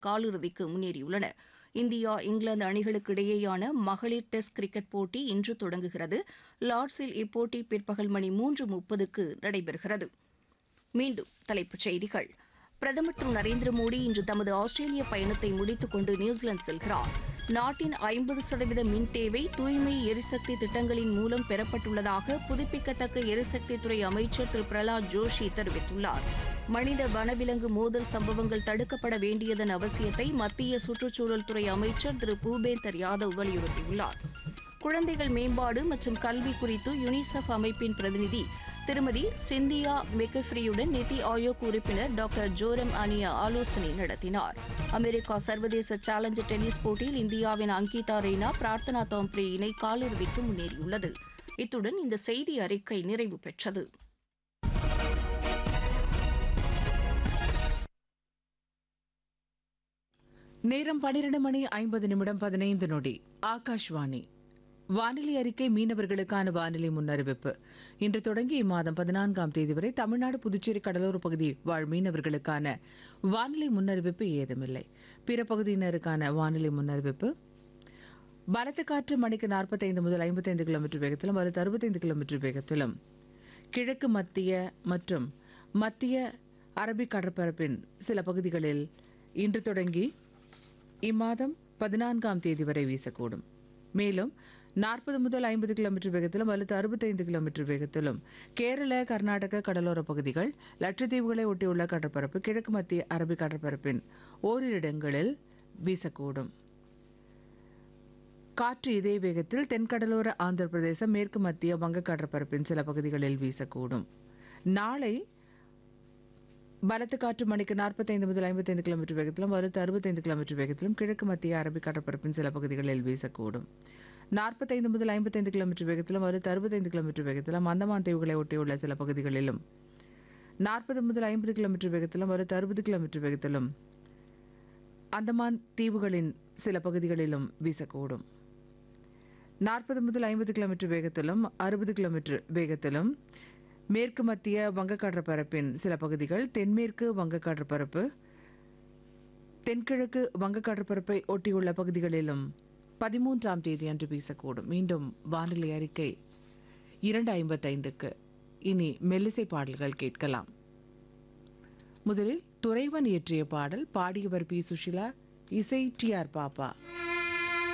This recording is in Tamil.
காலிறுதிக்கு முன்னேறியுள்ளன இந்தியா இங்கிலாந்து அணிகளுக்கு இடையேயான மகளிர் டெஸ்ட் கிரிக்கெட் போட்டி இன்று தொடங்குகிறது லார்ட்ஸில் இப்போட்டி பிற்பகல் மணி மூன்று முப்பதுக்கு நடைபெறுகிறது மீண்டும் தலைப்புச் செய்திகள் பிரதமர் திரு நரேந்திர மோடி இன்று தமது ஆஸ்திரேலிய பயணத்தை முடித்துக் கொண்டு நியூசிலாந்து செல்கிறார் நாட்டின் ஐம்பது சதவீத மின் தேவை தூய்மை எரிசக்தி திட்டங்களின் மூலம் பெறப்பட்டுள்ளதாக புதுப்பிக்கத்தக்க எரிசக்தித்துறை அமைச்சர் திரு பிரலாத் ஜோஷி தெரிவித்துள்ளார் மனித வனவிலங்கு மோதல் சம்பவங்கள் தடுக்கப்பட வேண்டியதன் அவசியத்தை மத்திய சுற்றுச்சூழல் துறை அமைச்சர் திரு பூபேந்தர் யாதவ் வலியுறுத்தியுள்ளார் குழந்தைகள் மேம்பாடு மற்றும் கல்வி குறித்து யுனிசெஃப் அமைப்பின் பிரதிநிதி திருமதி சிந்தியா மெக்கஃப்ரியுடன் நிதி ஆயோக் உறுப்பினர் டாக்டர் ஜோரம் அனியா ஆலோசனை நடத்தினார் அமெரிக்கா சர்வதேச சேலஞ்சர் டென்னிஸ் போட்டியில் இந்தியாவின் அங்கிதா ரெய்னா பிரார்த்தனா தாம்ப்ரே இணை காலிறுதிக்கு முன்னேறியுள்ளது இத்துடன் இந்த செய்தி அறிக்கை நிறைவு பெற்றது நேரம் பன்னிரண்டு மணி ஐம்பது நிமிடம் பதினைந்து நொடி ஆகாஷ்வாணி வானிலை அறிக்கை மீனவர்களுக்கான வானிலை முன்னறிவிப்பு இன்று தொடங்கி இம்மாதம் பதினான்காம் தேதி வரை தமிழ்நாடு புதுச்சேரி கடலோர பகுதி வாழ் மீனவர்களுக்கான வானிலை முன்னறிவிப்பு ஏதுமில்லை பிற பகுதியினருக்கான வானிலை முன்னறிவிப்பு பலத்த காற்று மணிக்கு நாற்பத்தைந்து முதல் ஐம்பத்தைந்து கிலோமீட்டர் வேகத்திலும் அடுத்த அறுபத்தைந்து கிலோமீட்டர் வேகத்திலும் கிழக்கு மத்திய மற்றும் மத்திய அரபிக் கடற்பரப்பின் சில பகுதிகளில் இன்று தொடங்கி இம்மாதம் பதினான்காம் தேதி வரை வீசக்கூடும் மேலும் நாற்பது முதல் ஐம்பது கிலோமீட்டர் வேகத்திலும் அல்லது அறுபத்தைந்து கிலோமீட்டர் வேகத்திலும் கேரள கர்நாடக கடலோர பகுதிகள் லட்சத்தீவுகளை ஒட்டியுள்ள கடற்பரப்பு கிழக்கு மத்திய அரபிக் கடற்பரப்பின் ஓரிரு இடங்களில் வீசக்கூடும் காற்று இதே வேகத்தில் தென்கடலோர ஆந்திர பிரதேசம் மேற்கு மத்திய வங்க கடற்பரப்பின் சில பகுதிகளில் வீசக்கூடும் நாளை பலத்த காற்று மணிக்கு நாற்பத்தைந்து முதல் ஐம்பத்தைந்து கிலோமீட்டர் வேகத்திலும் அடுத்து அறுபத்தைந்து கிலோமீட்டர் வேகத்திலும் கிழக்கு மத்திய அரபிக் கடற்பரப்பின் சில பகுதிகளில் வீசக்கூடும் நாற்பத்தைந்து முதல் ஐம்பத்தைந்து கிலோமீட்டர் வேகத்திலும் அடுத்து அறுபத்தைந்து கிலோமீட்டர் வேகத்திலும் அந்தமான் தீவுகளை ஒட்டியுள்ள சில பகுதிகளிலும் நாற்பது முதல் ஐம்பது கிலோமீட்டர் வேகத்திலும் அடுத்து அறுபது கிலோமீட்டர் வேகத்திலும் அந்தமான் தீவுகளின் சில பகுதிகளிலும் வீசக்கூடும் நாற்பது முதல் ஐம்பது கிலோமீட்டர் வேகத்திலும் அறுபது கிலோமீட்டர் வேகத்திலும் மேற்கு மத்திய வங்கக்கடற்பரப்பின் சில பகுதிகள் தென்மேற்கு வங்கக்கடற்பரப்பு தென்கிழக்கு வங்கக்கடற்பரப்பை ஒட்டியுள்ள பகுதிகளிலும் பதிமூன்றாம் தேதி அன்று வீசக்கூடும் மீண்டும் வானிலை அறிக்கை இரண்டு ஐம்பத்தைந்துக்கு இனி மெல்லிசை பாடல்கள் கேட்கலாம் முதலில் துறைவன் இயற்றிய பாடல் பாடியவர் பி சுஷிலா இசை டி ஆர் பாப்பா